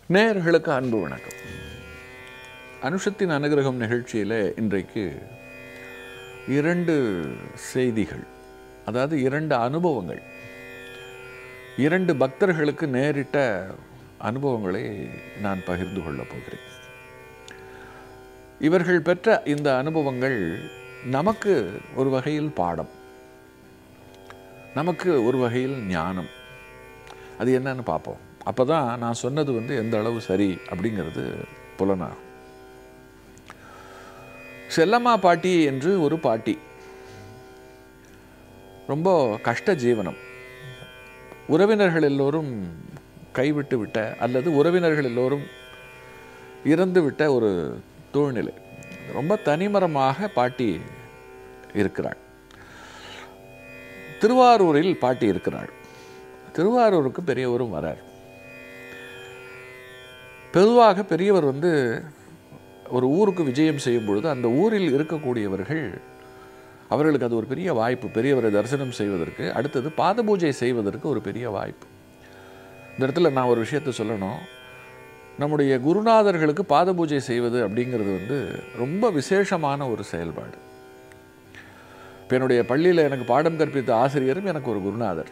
நேயர்களுக்கு அன்பு வணக்கம் அனுஷத்தின் அனுகிரகம் நிகழ்ச்சியில் இன்றைக்கு இரண்டு செய்திகள் அதாவது இரண்டு அனுபவங்கள் இரண்டு பக்தர்களுக்கு நேரிட்ட அனுபவங்களை நான் பகிர்ந்து கொள்ளப் போகிறேன் இவர்கள் பெற்ற இந்த அனுபவங்கள் நமக்கு ஒரு வகையில் பாடம் நமக்கு ஒரு வகையில் ஞானம் அது என்னன்னு பார்ப்போம் அப்போ தான் நான் சொன்னது வந்து எந்த அளவு சரி அப்படிங்கிறது புலனாகும் செல்லம்மா பாட்டி என்று ஒரு பாட்டி ரொம்ப கஷ்ட ஜீவனம் உறவினர்கள் எல்லோரும் கைவிட்டு விட்ட அல்லது உறவினர்கள் எல்லோரும் இறந்து விட்ட ஒரு சூழ்நிலை ரொம்ப தனிமரமாக பாட்டி இருக்கிறாள் திருவாரூரில் பாட்டி இருக்கிறாள் திருவாரூருக்கு பெரியவரும் வரார் பொதுவாக பெரியவர் வந்து ஒரு ஊருக்கு விஜயம் செய்யும் பொழுது அந்த ஊரில் இருக்கக்கூடியவர்கள் அவர்களுக்கு அது ஒரு பெரிய வாய்ப்பு பெரியவரை தரிசனம் செய்வதற்கு அடுத்தது பாத பூஜை செய்வதற்கு ஒரு பெரிய வாய்ப்பு இந்த இடத்துல நான் ஒரு விஷயத்தை சொல்லணும் நம்முடைய குருநாதர்களுக்கு பாத பூஜை செய்வது அப்படிங்கிறது வந்து ரொம்ப விசேஷமான ஒரு செயல்பாடு இப்போ என்னுடைய பள்ளியில் எனக்கு பாடம் கற்பித்த ஆசிரியரும் எனக்கு ஒரு குருநாதர்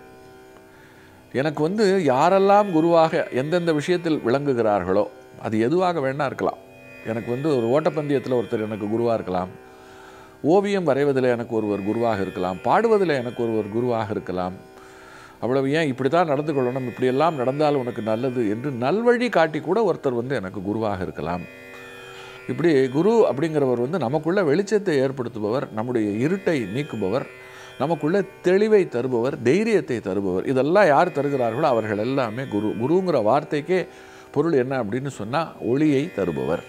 எனக்கு வந்து யாரெல்லாம் குருவாக எந்தெந்த விஷயத்தில் விளங்குகிறார்களோ அது எதுவாக வேணா இருக்கலாம் எனக்கு வந்து ஒரு ஓட்டப்பந்தயத்தில் ஒருத்தர் எனக்கு குருவாக இருக்கலாம் ஓவியம் வரைவதில் எனக்கு ஒருவர் குருவாக இருக்கலாம் பாடுவதில் எனக்கு ஒருவர் குருவாக இருக்கலாம் அவ்வளவு ஏன் இப்படி தான் நடந்து கொள்ளணும் இப்படியெல்லாம் நடந்தால் உனக்கு நல்லது என்று நல்வழி காட்டி கூட ஒருத்தர் வந்து எனக்கு குருவாக இருக்கலாம் இப்படி குரு அப்படிங்கிறவர் வந்து நமக்குள்ள வெளிச்சத்தை ஏற்படுத்துபவர் நம்முடைய இருட்டை நீக்குபவர் நமக்குள்ள தெளிவை தருபவர் தைரியத்தை தருபவர் இதெல்லாம் யார் தருகிறார்களோ அவர்கள் எல்லாமே குரு குருங்கிற வார்த்தைக்கே பொருள் என்ன அப்படின்னு சொன்னால் ஒளியை தருபவர்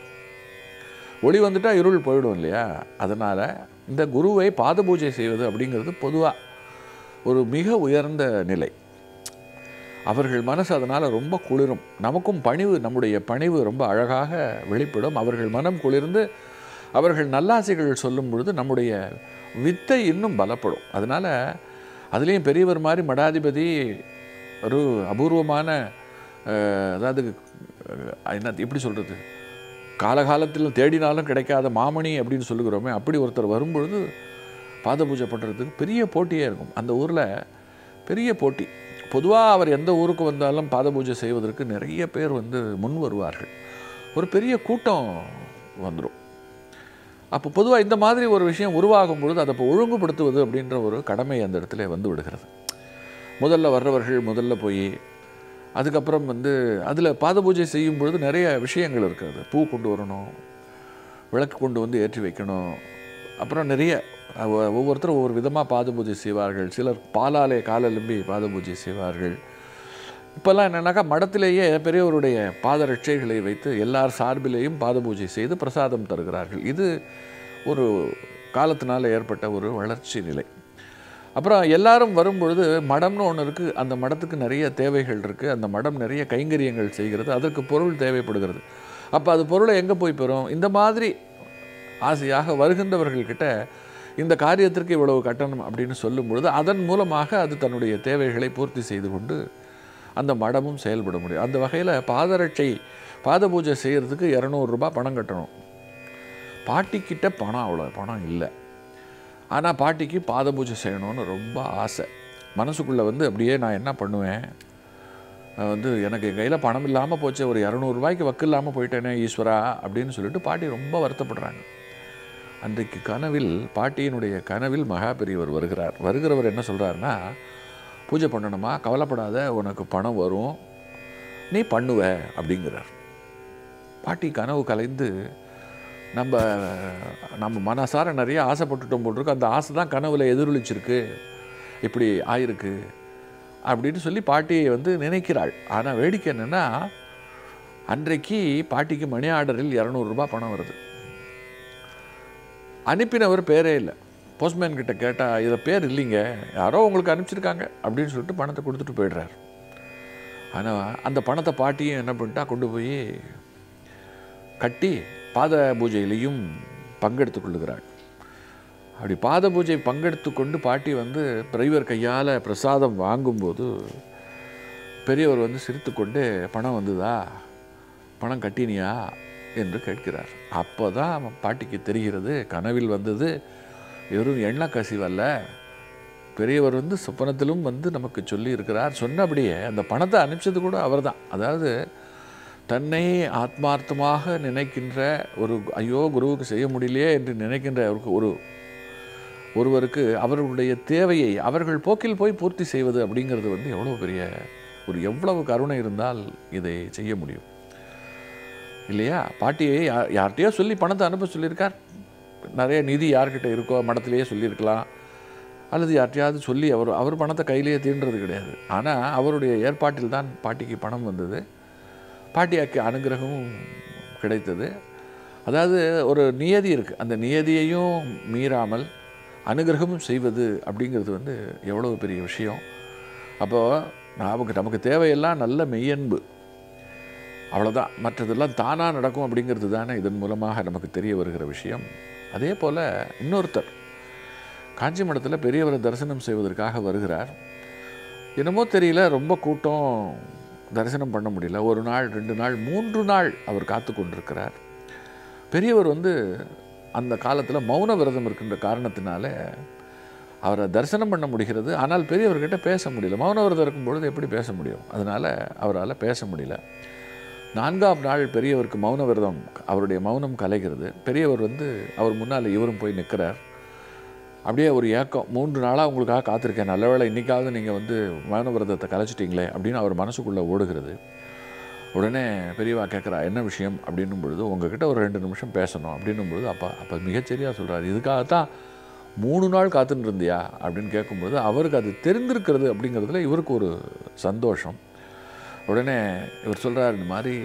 ஒளி வந்துட்டால் இருள் போயிடும் இல்லையா அதனால் இந்த குருவை பாத பூஜை செய்வது அப்படிங்கிறது பொதுவாக ஒரு மிக உயர்ந்த நிலை அவர்கள் மனசு அதனால் ரொம்ப குளிரும் நமக்கும் பணிவு நம்முடைய பணிவு ரொம்ப அழகாக வெளிப்படும் அவர்கள் மனம் குளிர்ந்து அவர்கள் நல்லாசைகள் சொல்லும் பொழுது நம்முடைய வித்தை இன்னும் பலப்படும் அதனால் அதுலேயும் பெரியவர் மாதிரி மடாதிபதி ஒரு அபூர்வமான அஹ், அதாவது அஹ், என்ன எப்படி சொல்கிறது காலகாலத்தில் தேடினாலும் கிடைக்காத மாமணி அப்படின்னு சொல்லுகிறோமே அப்படி ஒருத்தர் வரும்பொழுது பாத பூஜை பண்ணுறதுக்கு பெரிய போட்டியே இருக்கும் அந்த ஊரில் பெரிய போட்டி பொதுவாக அவர் எந்த ஊருக்கு வந்தாலும் பாத பூஜை செய்வதற்கு நிறைய பேர் வந்து முன் வருவார்கள் ஒரு பெரிய கூட்டம் வந்துடும் அப்போ பொதுவாக இந்த மாதிரி ஒரு விஷயம் உருவாகும் பொழுது அதை இப்போ ஒழுங்குபடுத்துவது அப்படின்ற ஒரு கடமை அந்த இடத்துல வந்து விடுகிறது முதல்ல வர்றவர்கள் முதல்ல போய் அதுக்கப்புறம் வந்து அதில் பாத பூஜை செய்யும் பொழுது நிறைய விஷயங்கள் இருக்கிறது பூ கொண்டு வரணும் விளக்கு கொண்டு வந்து ஏற்றி வைக்கணும் அப்புறம் நிறைய ஒ- ஒவ்வொருத்தரும் ஒவ்வொரு விதமாக பாத பூஜை செய்வார்கள் சிலர் பாலாலே காலெலும்பி பாத பூஜை செய்வார்கள் இப்போல்லாம் என்னென்னாக்கா மடத்திலேயே பெரியவருடைய பாதரட்சைகளை வைத்து எல்லார் சார்பிலேயும் பாத பூஜை செய்து பிரசாதம் தருகிறார்கள் இது ஒரு காலத்தினால் ஏற்பட்ட ஒரு வளர்ச்சி நிலை அப்புறம் எல்லாரும் வரும்பொழுது மடம்னு ஒன்று இருக்குது அந்த மடத்துக்கு நிறைய தேவைகள் இருக்குது அந்த மடம் நிறைய கைங்கரியங்கள் செய்கிறது அதற்கு பொருள் தேவைப்படுகிறது அப்போ அது பொருளை எங்கே போய் பெறும் இந்த மாதிரி ஆசையாக வருகின்றவர்கள்கிட்ட இந்த காரியத்திற்கு இவ்வளவு கட்டணம் அப்படின்னு சொல்லும் பொழுது அதன் மூலமாக அது தன்னுடைய தேவைகளை பூர்த்தி செய்து கொண்டு அந்த மடமும் செயல்பட முடியும் அந்த வகையில் பாதரட்சை பாத பூஜை செய்கிறதுக்கு இரநூறுபா பணம் கட்டணும் பாட்டிக்கிட்ட பணம் அவ்வளோ பணம் இல்லை ஆனால் பாட்டிக்கு பாத பூஜை செய்யணும்னு ரொம்ப ஆசை மனசுக்குள்ளே வந்து அப்படியே நான் என்ன பண்ணுவேன் அஹ் வந்து எனக்கு என் கையில் பணம் இல்லாமல் போச்சு ஒரு இரநூறுபாய்க்கு வக்கு இல்லாமல் போயிட்டேனே ஈஸ்வரா அப்படின்னு சொல்லிட்டு பாட்டி ரொம்ப வருத்தப்படுறாங்க அன்றைக்கு கனவில் பாட்டியினுடைய கனவில் மகா பெரியவர் வருகிறார் வருகிறவர் என்ன சொல்கிறாருன்னா பூஜை பண்ணணுமா கவலைப்படாத உனக்கு பணம் வரும் நீ பண்ணுவ அப்படிங்கிறார் பாட்டி கனவு கலைந்து நம்ம நம்ம மனசார நிறைய ஆசைப்பட்டுட்டோம் போட்டிருக்கு அந்த ஆசை தான் கனவுல எதிரொலிச்சிருக்கு இப்படி ஆயிருக்கு அப்படின்னு சொல்லி பாட்டியை வந்து நினைக்கிறாள் ஆனால் வேடிக்கை என்னென்னா அன்றைக்கு பாட்டிக்கு மணி ஆர்டரில் இரநூறுபா பணம் வருது அனுப்பினவர் பேரே இல்லை போஸ்ட்மேன் கிட்ட கேட்டால் இதில் பேர் இல்லைங்க யாரோ உங்களுக்கு அனுப்பிச்சிருக்காங்க அப்படின்னு சொல்லிட்டு பணத்தை கொடுத்துட்டு போயிடுறாரு ஆனால் அந்த பணத்தை பாட்டியும் என்ன பண்ணிட்டா கொண்டு போய் கட்டி பாத பூஜையிலையும் பங்கெடுத்துக் கொள்ளுகிறாள் அப்படி பாத பூஜை பங்கெடுத்து கொண்டு பாட்டி வந்து பிரைவர் கையால் பிரசாதம் வாங்கும்போது பெரியவர் வந்து சிரித்துக்கொண்டு பணம் வந்துதா பணம் கட்டினியா என்று கேட்கிறார் அப்போ தான் பாட்டிக்கு தெரிகிறது கனவில் வந்தது வெறும் எண்ணெய் கசிவல்ல பெரியவர் வந்து சொப்பனத்திலும் வந்து நமக்கு சொல்லி இருக்கிறார் சொன்னபடியே அந்த பணத்தை அனுப்பிச்சது கூட அவர்தான் அதாவது தன்னை ஆத்மார்த்தமாக நினைக்கின்ற ஒரு ஐயோ குருவுக்கு செய்ய முடியலையே என்று நினைக்கின்ற ஒரு- ஒரு ஒருவருக்கு அவர்களுடைய தேவையை அவர்கள் போக்கில் போய் பூர்த்தி செய்வது அப்படிங்கிறது வந்து எவ்வளோ பெரிய ஒரு எவ்வளவு கருணை இருந்தால் இதை செய்ய முடியும் இல்லையா பாட்டியை யா- யார்கிட்டயோ சொல்லி பணத்தை அனுப்ப சொல்லியிருக்கார் நிறைய நிதி யார்கிட்ட இருக்கோ மடத்திலேயே சொல்லியிருக்கலாம் அல்லது யார்கிட்டயாவது சொல்லி அவர் அவர் பணத்தை கையிலேயே தீண்டுறது கிடையாது ஆனால் அவருடைய ஏற்பாட்டில் தான் பாட்டிக்கு பணம் வந்தது பாட்டியாக்கு அனுகிரகமும் கிடைத்தது அதாவது ஒரு நியதி இருக்குது அந்த நியதியையும் மீறாமல் அனுகிரகமும் செய்வது அப்படிங்கிறது வந்து எவ்வளவு பெரிய விஷயம் அப்போது நமக்கு நமக்கு தேவையெல்லாம் நல்ல மெய்யன்பு அவ்வளோதான் மற்றதெல்லாம் தானாக நடக்கும் அப்படிங்கிறது தானே இதன் மூலமாக நமக்கு தெரிய வருகிற விஷயம் அதே போல் இன்னொருத்தர் காஞ்சி மடத்தில் பெரியவரை தரிசனம் செய்வதற்காக வருகிறார் என்னமோ தெரியல ரொம்ப கூட்டம் தரிசனம் பண்ண முடியல ஒரு நாள் ரெண்டு நாள் மூன்று நாள் அவர் காத்து கொண்டிருக்கிறார் பெரியவர் வந்து அந்த காலத்தில் மௌன விரதம் இருக்கின்ற காரணத்தினால அவரை தரிசனம் பண்ண முடிகிறது ஆனால் பெரியவர்கிட்ட பேச முடியல மௌன விரதம் இருக்கும் பொழுது எப்படி பேச முடியும் அதனால் அவரால் பேச முடியல நான்காம் நாள் பெரியவருக்கு மௌன விரதம் அவருடைய மௌனம் கலைகிறது பெரியவர் வந்து அவர் முன்னால் இவரும் போய் நிற்கிறார் அப்படியே ஒரு ஏக்கம் மூன்று நாளாக உங்களுக்காக காத்திருக்கேன் நல்ல வேளை இன்றைக்காவது நீங்கள் வந்து மௌன விரதத்தை கலைச்சிட்டீங்களே அப்படின்னு அவர் மனசுக்குள்ளே ஓடுகிறது உடனே பெரியவா கேட்குறா என்ன விஷயம் அப்படின்னும் பொழுது உங்ககிட்ட ஒரு ரெண்டு நிமிஷம் பேசணும் அப்படின்னும் பொழுது அப்பா அப்போ மிகச்சரியாக சொல்கிறார் இதுக்காகத்தான் மூணு நாள் காத்துன்னு இருந்தியா அப்படின்னு கேட்கும்பொழுது அவருக்கு அது தெரிந்திருக்கிறது அப்படிங்கிறதுல இவருக்கு ஒரு சந்தோஷம் உடனே இவர் சொல்கிறார் இந்த மாதிரி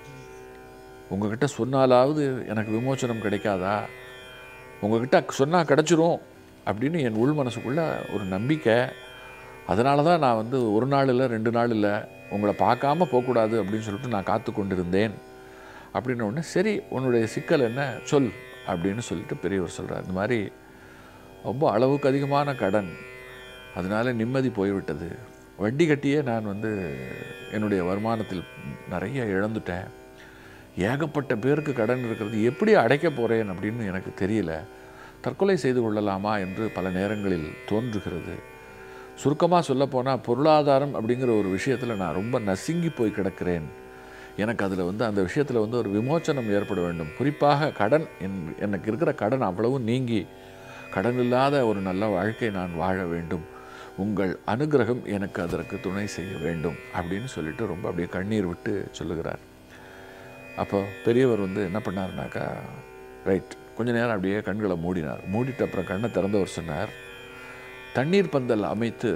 உங்ககிட்ட சொன்னாலாவது எனக்கு விமோச்சனம் கிடைக்காதா உங்ககிட்ட சொன்னால் கிடச்சிரும் அப்படின்னு என் உள் மனசுக்குள்ளே ஒரு நம்பிக்கை அதனால தான் நான் வந்து ஒரு நாள் இல்லை ரெண்டு நாள் இல்லை உங்களை பார்க்காம போகக்கூடாது அப்படின்னு சொல்லிட்டு நான் காத்து கொண்டிருந்தேன் அப்படின்ன உடனே சரி உன்னுடைய சிக்கல் என்ன சொல் அப்படின்னு சொல்லிட்டு பெரியவர் சொல்கிறார் இந்த மாதிரி ரொம்ப அளவுக்கு அதிகமான கடன் அதனால நிம்மதி போய்விட்டது வட்டி கட்டியே நான் வந்து என்னுடைய வருமானத்தில் நிறைய இழந்துட்டேன் ஏகப்பட்ட பேருக்கு கடன் இருக்கிறது எப்படி அடைக்க போகிறேன் அப்படின்னு எனக்கு தெரியல தற்கொலை செய்து கொள்ளலாமா என்று பல நேரங்களில் தோன்றுகிறது சுருக்கமாக சொல்லப்போனால் பொருளாதாரம் அப்படிங்கிற ஒரு விஷயத்தில் நான் ரொம்ப நசுங்கி போய் கிடக்கிறேன் எனக்கு அதில் வந்து அந்த விஷயத்தில் வந்து ஒரு விமோச்சனம் ஏற்பட வேண்டும் குறிப்பாக கடன் என் எனக்கு இருக்கிற கடன் அவ்வளவும் நீங்கி கடன் இல்லாத ஒரு நல்ல வாழ்க்கை நான் வாழ வேண்டும் உங்கள் அனுகிரகம் எனக்கு அதற்கு துணை செய்ய வேண்டும் அப்படின்னு சொல்லிட்டு ரொம்ப அப்படியே கண்ணீர் விட்டு சொல்லுகிறார் அப்போ பெரியவர் வந்து என்ன பண்ணாருனாக்கா ரைட் கொஞ்ச நேரம் அப்படியே கண்களை மூடினார் மூடிட்டு அப்புறம் கண்ணை திறந்தவர் சொன்னார் தண்ணீர் பந்தல் அமைத்து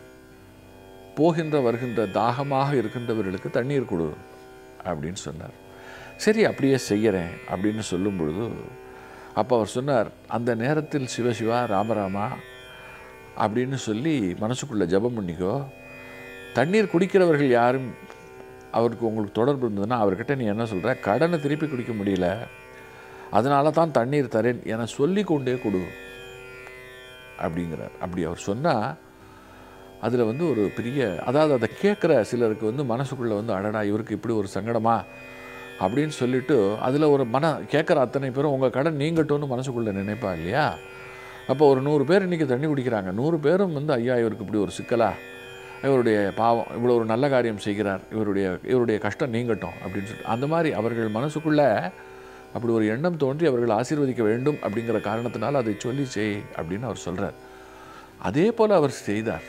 போகின்ற வருகின்ற தாகமாக இருக்கின்றவர்களுக்கு தண்ணீர் கொடு அப்படின்னு சொன்னார் சரி அப்படியே செய்கிறேன் அப்படின்னு சொல்லும் பொழுது அப்போ அவர் சொன்னார் அந்த நேரத்தில் சிவசிவா ராமராமா அப்படின்னு சொல்லி மனசுக்குள்ளே ஜெபம் பண்ணிக்கோ தண்ணீர் குடிக்கிறவர்கள் யாரும் அவருக்கு உங்களுக்கு தொடர்பு இருந்ததுன்னா அவர்கிட்ட நீ என்ன சொல்கிற கடனை திருப்பி குடிக்க முடியல அதனால தான் தண்ணீர் தரேன் என சொல்லி கொண்டே கொடு அப்படிங்கிறார் அப்படி அவர் சொன்னால் அதில் வந்து ஒரு பெரிய அதாவது அதை கேட்குற சிலருக்கு வந்து மனசுக்குள்ளே வந்து அடடா இவருக்கு இப்படி ஒரு சங்கடமா அப்படின்னு சொல்லிட்டு அதில் ஒரு மன கேட்குற அத்தனை பேரும் உங்கள் கடன் நீங்கட்டும்னு மனசுக்குள்ளே நினைப்பா இல்லையா அப்போ ஒரு நூறு பேர் இன்றைக்கி தண்ணி குடிக்கிறாங்க நூறு பேரும் வந்து ஐயா இவருக்கு இப்படி ஒரு சிக்கலா இவருடைய பாவம் இவ்வளோ ஒரு நல்ல காரியம் செய்கிறார் இவருடைய இவருடைய கஷ்டம் நீங்கட்டும் அப்படின்னு சொல்லிட்டு அந்த மாதிரி அவர்கள் மனசுக்குள்ளே அப்படி ஒரு எண்ணம் தோன்றி அவர்கள் ஆசீர்வதிக்க வேண்டும் அப்படிங்கிற காரணத்தினால் அதை சொல்லி செய் அப்படின்னு அவர் சொல்கிறார் அதே போல் அவர் செய்தார்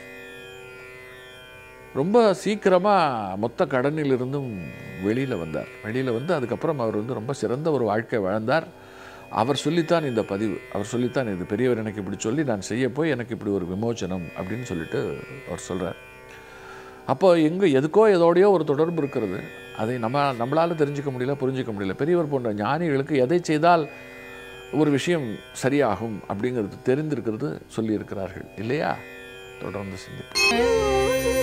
ரொம்ப சீக்கிரமாக மொத்த கடனிலிருந்தும் வெளியில் வந்தார் வெளியில் வந்து அதுக்கப்புறம் அவர் வந்து ரொம்ப சிறந்த ஒரு வாழ்க்கை வாழ்ந்தார் அவர் சொல்லித்தான் இந்த பதிவு அவர் சொல்லித்தான் இது பெரியவர் எனக்கு இப்படி சொல்லி நான் செய்ய போய் எனக்கு இப்படி ஒரு விமோச்சனம் அப்படின்னு சொல்லிட்டு அவர் சொல்கிறார் அப்போ எங்கே எதுக்கோ எதோடையோ ஒரு தொடர்பு இருக்கிறது அதை நம்ம நம்மளால் தெரிஞ்சுக்க முடியல புரிஞ்சுக்க முடியல பெரியவர் போன்ற ஞானிகளுக்கு எதை செய்தால் ஒரு விஷயம் சரியாகும் அப்படிங்கிறது தெரிந்திருக்கிறது சொல்லியிருக்கிறார்கள் இல்லையா தொடர்ந்து சிந்திப்போம்